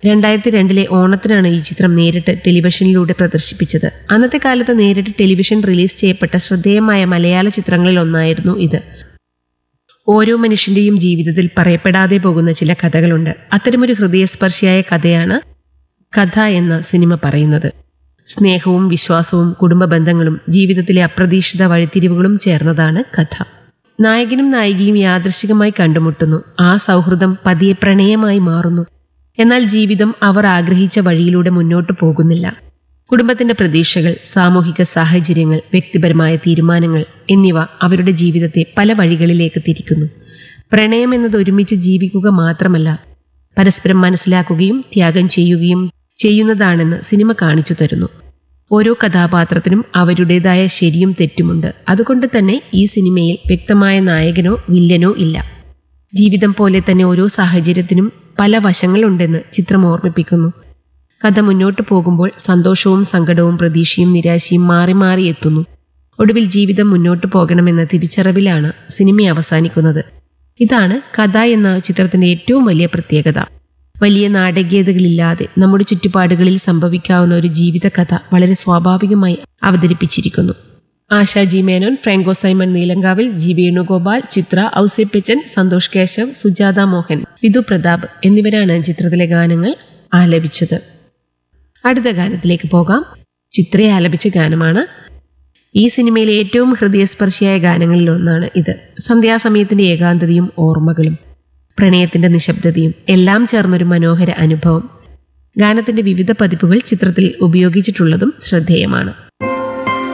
രണ്ടായിരത്തി രണ്ടിലെ ഓണത്തിനാണ് ഈ ചിത്രം നേരിട്ട് ടെലിവിഷനിലൂടെ പ്രദർശിപ്പിച്ചത് അന്നത്തെ കാലത്ത് നേരിട്ട് ടെലിവിഷൻ റിലീസ് ചെയ്യപ്പെട്ട ശ്രദ്ധേയമായ മലയാള ചിത്രങ്ങളിൽ ഒന്നായിരുന്നു ഇത് ഓരോ മനുഷ്യന്റെയും ജീവിതത്തിൽ പറയപ്പെടാതെ പോകുന്ന ചില കഥകളുണ്ട് അത്തരമൊരു ഹൃദയസ്പർശിയായ കഥയാണ് കഥ എന്ന സിനിമ പറയുന്നത് സ്നേഹവും വിശ്വാസവും കുടുംബ ബന്ധങ്ങളും ജീവിതത്തിലെ അപ്രതീക്ഷിത വഴിത്തിരിവുകളും ചേർന്നതാണ് കഥ നായകനും നായികയും യാദൃശികമായി കണ്ടുമുട്ടുന്നു ആ സൗഹൃദം പതിയെ പ്രണയമായി മാറുന്നു എന്നാൽ ജീവിതം അവർ ആഗ്രഹിച്ച വഴിയിലൂടെ മുന്നോട്ടു പോകുന്നില്ല കുടുംബത്തിന്റെ പ്രതീക്ഷകൾ സാമൂഹിക സാഹചര്യങ്ങൾ വ്യക്തിപരമായ തീരുമാനങ്ങൾ എന്നിവ അവരുടെ ജീവിതത്തെ പല വഴികളിലേക്ക് തിരിക്കുന്നു പ്രണയം എന്നത് ഒരുമിച്ച് ജീവിക്കുക മാത്രമല്ല പരസ്പരം മനസ്സിലാക്കുകയും ത്യാഗം ചെയ്യുകയും ചെയ്യുന്നതാണെന്ന് സിനിമ കാണിച്ചു തരുന്നു ഓരോ കഥാപാത്രത്തിനും അവരുടേതായ ശരിയും തെറ്റുമുണ്ട് അതുകൊണ്ട് തന്നെ ഈ സിനിമയിൽ വ്യക്തമായ നായകനോ വില്ലനോ ഇല്ല ജീവിതം പോലെ തന്നെ ഓരോ സാഹചര്യത്തിനും പല വശങ്ങളുണ്ടെന്ന് ചിത്രം ഓർമ്മിപ്പിക്കുന്നു കഥ മുന്നോട്ട് പോകുമ്പോൾ സന്തോഷവും സങ്കടവും പ്രതീക്ഷയും നിരാശയും മാറി മാറി എത്തുന്നു ഒടുവിൽ ജീവിതം മുന്നോട്ട് പോകണമെന്ന തിരിച്ചറിവിലാണ് സിനിമ അവസാനിക്കുന്നത് ഇതാണ് കഥ എന്ന ചിത്രത്തിന്റെ ഏറ്റവും വലിയ പ്രത്യേകത വലിയ നാടകീയതകളില്ലാതെ നമ്മുടെ ചുറ്റുപാടുകളിൽ സംഭവിക്കാവുന്ന ഒരു ജീവിത കഥ വളരെ സ്വാഭാവികമായി അവതരിപ്പിച്ചിരിക്കുന്നു ആശാ ജി മേനോൻ ഫ്രാങ്കോ സൈമൺ നീലങ്കാവിൽ ജി വേണുഗോപാൽ ചിത്ര ഔസേപ്പച്ചൻ സന്തോഷ് കേശവ് സുജാത മോഹൻ വിധു പ്രതാപ് എന്നിവരാണ് ചിത്രത്തിലെ ഗാനങ്ങൾ ആലപിച്ചത് അടുത്ത ഗാനത്തിലേക്ക് പോകാം ചിത്രയെ ആലപിച്ച ഗാനമാണ് ഈ സിനിമയിലെ ഏറ്റവും ഹൃദയസ്പർശിയായ ഗാനങ്ങളിൽ ഒന്നാണ് ഇത് സന്ധ്യാസമയത്തിന്റെ ഏകാന്തതയും ഓർമ്മകളും പ്രണയത്തിന്റെ നിശബ്ദതയും എല്ലാം ചേർന്നൊരു മനോഹര അനുഭവം ഗാനത്തിന്റെ വിവിധ പതിപ്പുകൾ ചിത്രത്തിൽ ഉപയോഗിച്ചിട്ടുള്ളതും ശ്രദ്ധേയമാണ്